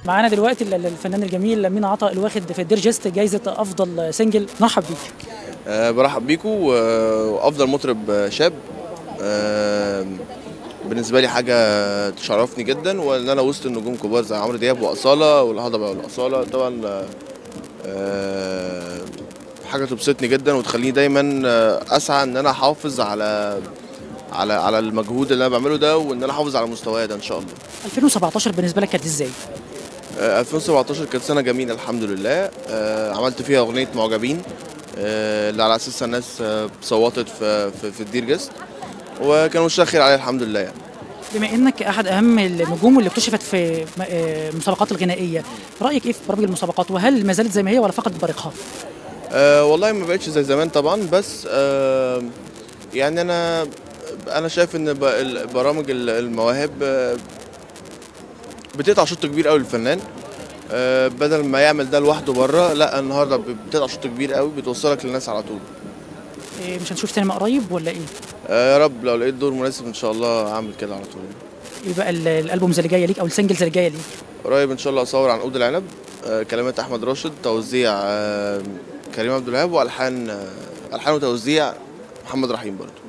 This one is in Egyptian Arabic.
معانا دلوقتي ال- الفنان الجميل مينا عطا الواخد في الدير جيست جايزه افضل سنجل نرحب بيك أه برحب بيكم وافضل مطرب شاب أه بالنسبه لي حاجه تشرفني جدا وان انا وسط النجوم كبار زي عمرو دياب واصاله والهضبه والاصاله طبعا أه حاجه تبسطني جدا وتخليني دايما آه، اسعى ان انا احافظ على على على المجهود اللي انا بعمله ده وان انا احافظ على مستواي ده ان شاء الله 2017 بالنسبه لك كانت ازاي؟ آه، 2017 كانت سنة جميلة الحمد لله آه، عملت فيها أغنية معجبين آه، اللي على أساسها الناس آه، صوتت في في, في الدير جست وكان وشها خير عليها الحمد لله يعني بما انك احد اهم النجوم اللي اكتشفت في م- آه، المسابقات الغنائيه رايك ايه في برامج المسابقات وهل ما زالت زي ما هي ولا فقدت بريقها؟ آه، والله ما بقتش زي زمان طبعا بس آه، يعني أنا أنا شايف إن ب- ال- برامج ال- المواهب آه، بتقطع شوط كبير قوي للفنان آه، بدل ما يعمل ده لوحده بره لا النهارده بتقطع شوط كبير قوي بتوصلك للناس على طول إيه مش هنشوف سينما قريب ولا ايه؟ آه، يا رب لو لقيت دور مناسب ان شاء الله اعمل كده على طول ايه بقى ال- الالبومز اللي جايه ليك او السنجلز اللي جايه ليك؟ قريب ان شاء الله اصور عن عود العنب آه، كلمات احمد راشد توزيع آه، كريم عبد الوهاب والحان آه، الحان وتوزيع محمد رحيم برضه